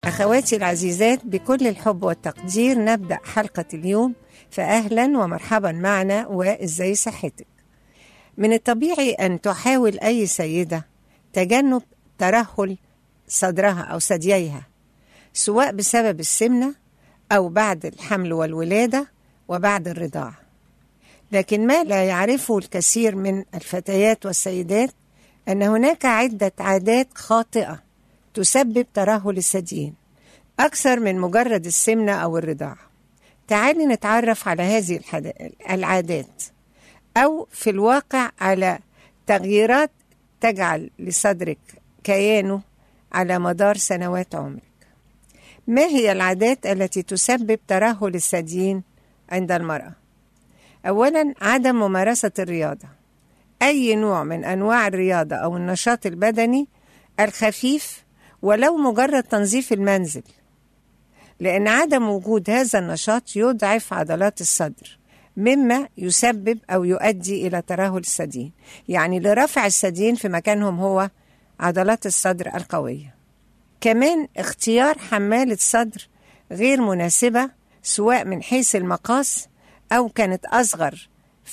أخواتي العزيزات بكل الحب والتقدير نبدأ حلقة اليوم فأهلا ومرحبا معنا وإزاي صحتك من الطبيعي أن تحاول أي سيدة تجنب ترهل صدرها أو ثدييها سواء بسبب السمنة أو بعد الحمل والولادة وبعد الرضاعة لكن ما لا يعرفه الكثير من الفتيات والسيدات أن هناك عدة عادات خاطئة تسبب ترهل الثديين أكثر من مجرد السمنة أو الرضاعة تعالي نتعرف على هذه العادات أو في الواقع على تغييرات تجعل لصدرك كيانه على مدار سنوات عمرك ما هي العادات التي تسبب ترهل الثديين عند المرأة؟ أولا عدم ممارسة الرياضة أي نوع من أنواع الرياضة أو النشاط البدني الخفيف ولو مجرد تنظيف المنزل لأن عدم وجود هذا النشاط يضعف عضلات الصدر مما يسبب أو يؤدي إلى ترهل الثديين يعني لرفع الثديين في مكانهم هو عضلات الصدر القوية كمان اختيار حمالة صدر غير مناسبة سواء من حيث المقاس أو كانت أصغر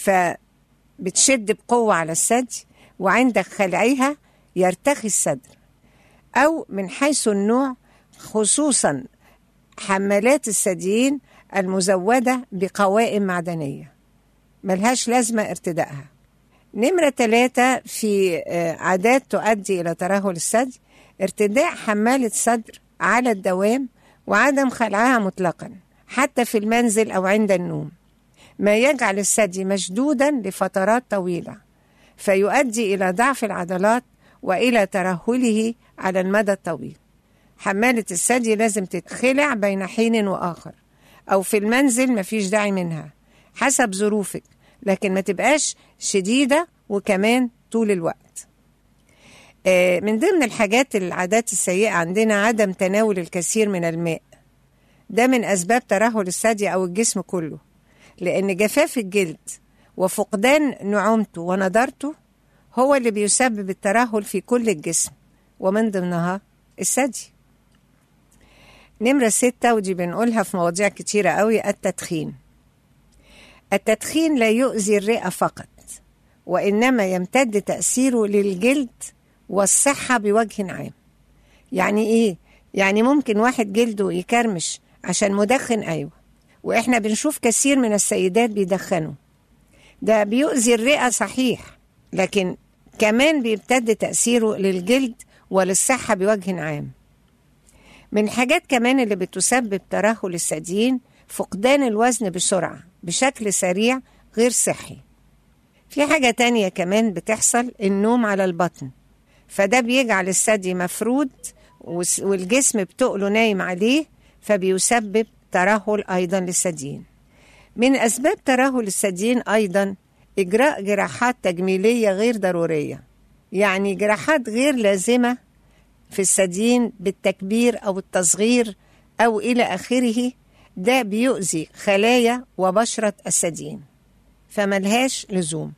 فبتشد بقوة على الثدي وعند خلعها يرتخي الصدر أو من حيث النوع خصوصا حمالات الثديين المزودة بقوائم معدنية ملهاش لازمة ارتدائها نمرة ثلاثة في عادات تؤدي إلى ترهل الثدي ارتداء حمالة صدر على الدوام وعدم خلعها مطلقا حتى في المنزل أو عند النوم ما يجعل الثدي مشدودا لفترات طويلة فيؤدي إلى ضعف العضلات وإلى ترهله على المدى الطويل حمالة الثدي لازم تتخلع بين حين وآخر أو في المنزل مفيش داعي منها حسب ظروفك لكن ما تبقاش شديدة وكمان طول الوقت من ضمن الحاجات العادات السيئة عندنا عدم تناول الكثير من الماء ده من أسباب ترهل الثدي أو الجسم كله لأن جفاف الجلد وفقدان نعومته ونضارته هو اللي بيسبب الترهل في كل الجسم ومن ضمنها الثدي نمرة ستة ودي بنقولها في مواضيع كتيرة قوي التدخين التدخين لا يؤذي الرئة فقط وإنما يمتد تأثيره للجلد والصحة بوجه عام يعني إيه؟ يعني ممكن واحد جلده يكرمش عشان مدخن أيوة وإحنا بنشوف كثير من السيدات بيدخنوا ده بيؤذي الرئة صحيح لكن كمان بيمتد تأثيره للجلد وللصحة بوجه عام من الحاجات كمان اللي بتسبب ترهل الثديين فقدان الوزن بسرعة بشكل سريع غير صحي في حاجة تانية كمان بتحصل النوم على البطن فده بيجعل الثدي مفرود والجسم بتقله نايم عليه فبيسبب ترهل أيضا للثديين من أسباب ترهل الثديين أيضا إجراء جراحات تجميلية غير ضرورية يعني جراحات غير لازمة في الثديين بالتكبير أو التصغير أو إلى آخره ده بيؤذي خلايا وبشرة الثديين فملهاش لزوم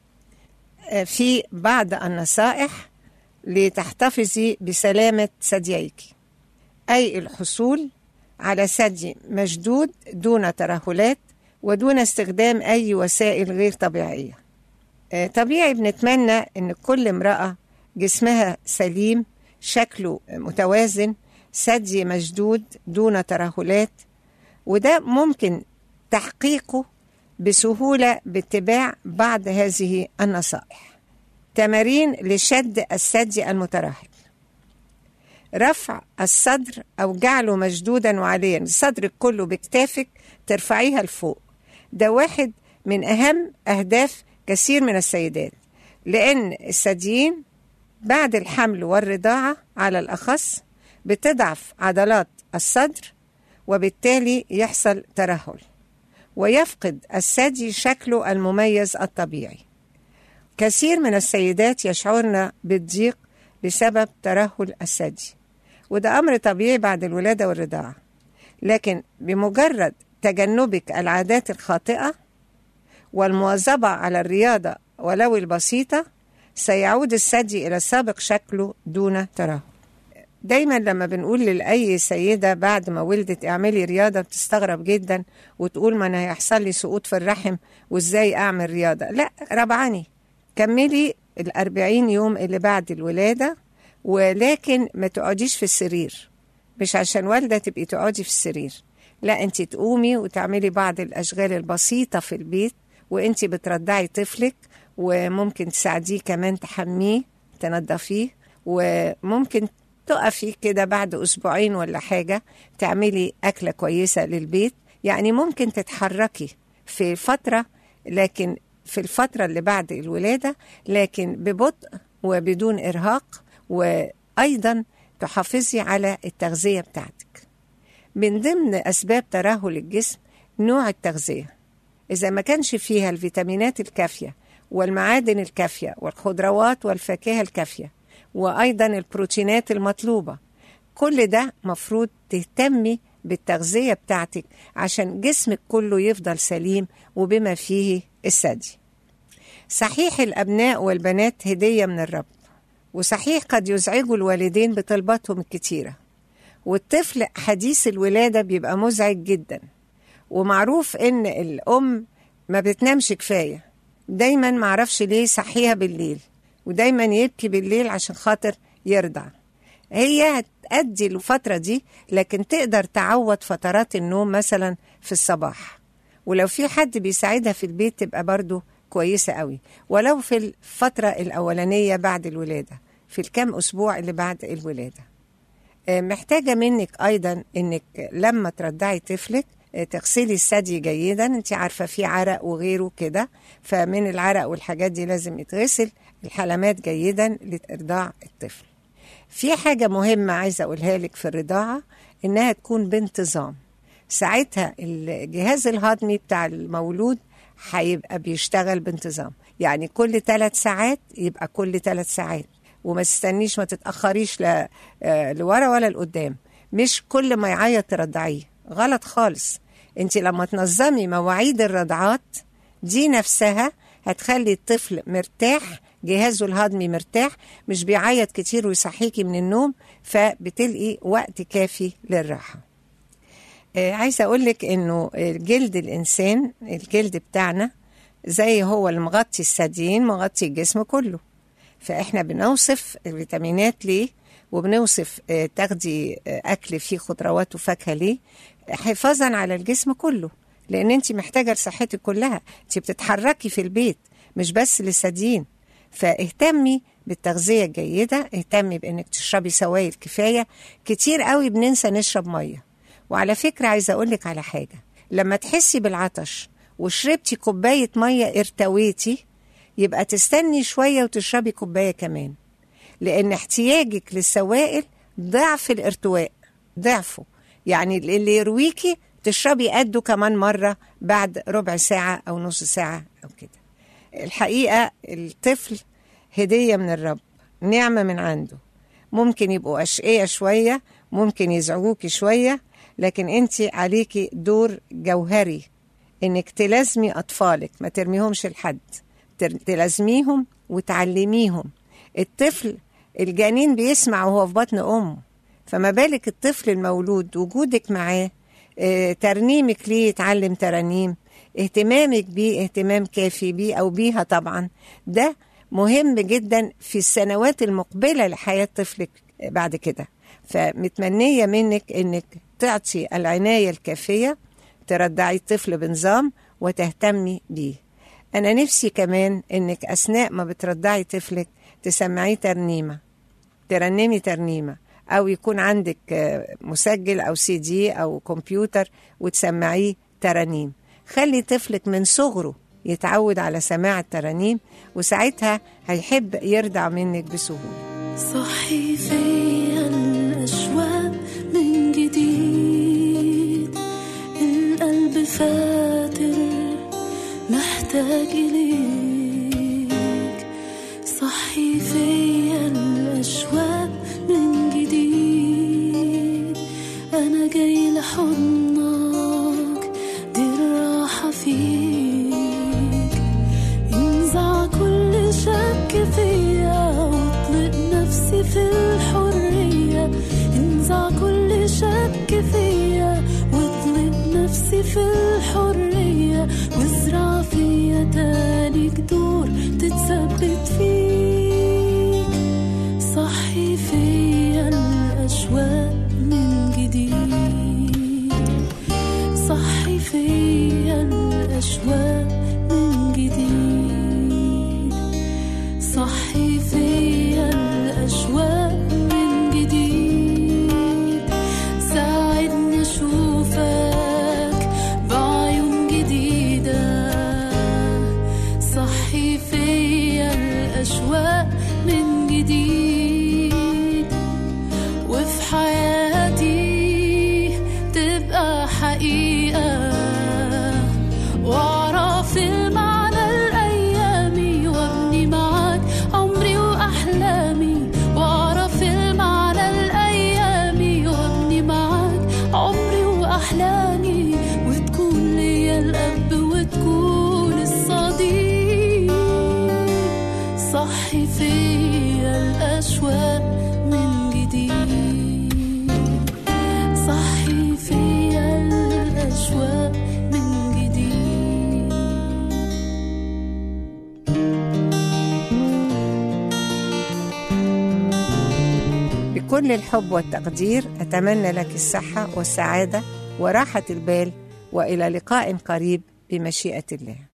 في بعض النصائح لتحتفظي بسلامة ثدييك أي الحصول على ثدي مشدود دون ترهلات ودون استخدام أي وسائل غير طبيعية طبيعي بنتمنى أن كل امرأة جسمها سليم شكله متوازن ثدي مشدود دون ترهلات وده ممكن تحقيقه بسهولة باتباع بعض هذه النصائح تمارين لشد الثدي المترهل رفع الصدر أو جعله مشدودا وعليا صدرك كله بكتافك ترفعيها لفوق ده واحد من أهم أهداف كثير من السيدات لأن الثديين بعد الحمل والرضاعة على الأخص بتضعف عضلات الصدر وبالتالي يحصل ترهل ويفقد الثدي شكله المميز الطبيعي كثير من السيدات يشعرن بالضيق بسبب ترهل الثدي وده أمر طبيعي بعد الولادة والرضاعة لكن بمجرد تجنبك العادات الخاطئة والمواظبة على الرياضة ولو البسيطة سيعود الثدي إلى سابق شكله دون ترهل دايما لما بنقول لأي سيدة بعد ما ولدت اعملي رياضة بتستغرب جدا وتقول ما أنا هيحصل لي سقوط في الرحم وإزاي أعمل رياضة لا ربعاني كملي الأربعين يوم اللي بعد الولادة ولكن ما تقعديش في السرير مش عشان والدة تبقي تقعدي في السرير لا انت تقومي وتعملي بعض الأشغال البسيطة في البيت وانت بترضعي طفلك وممكن تساعديه كمان تحميه تنظفيه وممكن تقفي كده بعد أسبوعين ولا حاجة تعملي أكلة كويسة للبيت يعني ممكن تتحركي في فترة لكن في الفترة اللي بعد الولادة لكن ببطء وبدون إرهاق وأيضا تحافظي على التغذية بتاعتك من ضمن أسباب ترهل الجسم نوع التغذية إذا ما كانش فيها الفيتامينات الكافية والمعادن الكافية والخضروات والفاكهة الكافية وأيضا البروتينات المطلوبة كل ده مفروض تهتمي بالتغذية بتاعتك عشان جسمك كله يفضل سليم وبما فيه الثدي صحيح الأبناء والبنات هدية من الرب وصحيح قد يزعجوا الوالدين بطلباتهم الكتيرة والطفل حديث الولادة بيبقى مزعج جدا ومعروف إن الأم ما بتنامش كفاية دايما معرفش ليه صحيها بالليل ودايما يبكي بالليل عشان خاطر يرضع هي هتأدي الفترة دي لكن تقدر تعوض فترات النوم مثلا في الصباح ولو في حد بيساعدها في البيت تبقى برضو كويسة قوي ولو في الفترة الأولانية بعد الولادة في الكام أسبوع اللي بعد الولادة محتاجة منك أيضا أنك لما ترضعي طفلك تغسلي الثدي جيدا انت عارفة في عرق وغيره كده فمن العرق والحاجات دي لازم يتغسل الحلمات جيدا لإرضاع الطفل في حاجة مهمة عايزة أقولها لك في الرضاعة إنها تكون بانتظام ساعتها الجهاز الهضمي بتاع المولود هيبقى بيشتغل بانتظام يعني كل ثلاث ساعات يبقى كل ثلاث ساعات وما تستنيش ما تتأخريش لا لورا ولا لقدام مش كل ما يعيط ترضعيه غلط خالص انت لما تنظمي مواعيد الرضعات دي نفسها هتخلي الطفل مرتاح جهازه الهضمي مرتاح مش بيعيط كتير ويصحيكي من النوم فبتلقي وقت كافي للراحة آه عايزة أقولك إنه جلد الإنسان الجلد بتاعنا زي هو اللي مغطي الثديين مغطي الجسم كله فإحنا بنوصف الفيتامينات ليه وبنوصف آه تاخدي آه أكل فيه خضروات وفاكهة ليه حفاظا على الجسم كله لأن أنت محتاجة لصحتك كلها أنت بتتحركي في البيت مش بس للثديين فاهتمي بالتغذية الجيدة اهتمي بانك تشربي سوائل كفاية كتير قوي بننسى نشرب مية وعلى فكرة عايزة اقولك على حاجة لما تحسي بالعطش وشربتي كوباية مية ارتويتي يبقى تستني شوية وتشربي كوباية كمان لأن احتياجك للسوائل ضعف الارتواء ضعفه يعني اللي يرويكي تشربي قده كمان مرة بعد ربع ساعة أو نص ساعة أو كده الحقيقة الطفل هدية من الرب نعمة من عنده ممكن يبقوا أشقية شوية ممكن يزعجوكي شوية لكن انت عليكي دور جوهري انك تلازمي أطفالك ما ترميهمش لحد تلازميهم وتعلميهم الطفل الجنين بيسمع وهو في بطن أمه فما بالك الطفل المولود وجودك معاه اه ترنيمك ليه يتعلم ترانيم اهتمامك بيه اهتمام كافي بيه او بيها طبعا ده مهم جدا في السنوات المقبله لحياه طفلك بعد كده فمتمنيه منك انك تعطي العنايه الكافيه ترضعي الطفل بنظام وتهتمي بيه انا نفسي كمان انك اثناء ما بترضعي طفلك تسمعيه ترنيمه ترنمي ترنيمه او يكون عندك مسجل او سي دي او كمبيوتر وتسمعيه ترانيم خلي طفلك من صغره يتعود على سماع الترانيم وساعتها هيحب يرضع منك بسهولة صحي فيا الأشواق من جديد القلب فاتر محتاج إليك صحي فيا الأشواق من جديد أنا جاي لحضنك دي الراحة فيك انزع كل شك فيا واطلق نفسي في الحرية صحي في الحرية وازرع فيا تاني جذور تتثبت فيك صحي فيا الأشواق من جديد صحي فيا الأشواق من جديد صحي فيا الأشواق من جديد ساعدني أشوفك بعيون جديدة صحي فيا الأشواق من جديد وفي حياتي تبقى حقيقة واعرف المعنى الأيامي وابني معاك عمري وأحلامي واعرف المعنى الأيامي وابني معاك عمري وأحلامي وتكون ليا الأب وتكون الصديق صحي فيا الأشواق من جديد صحي فيا الأشواق من جديد بكل الحب والتقدير أتمنى لك الصحة والسعادة وراحة البال وإلى لقاء قريب بمشيئة الله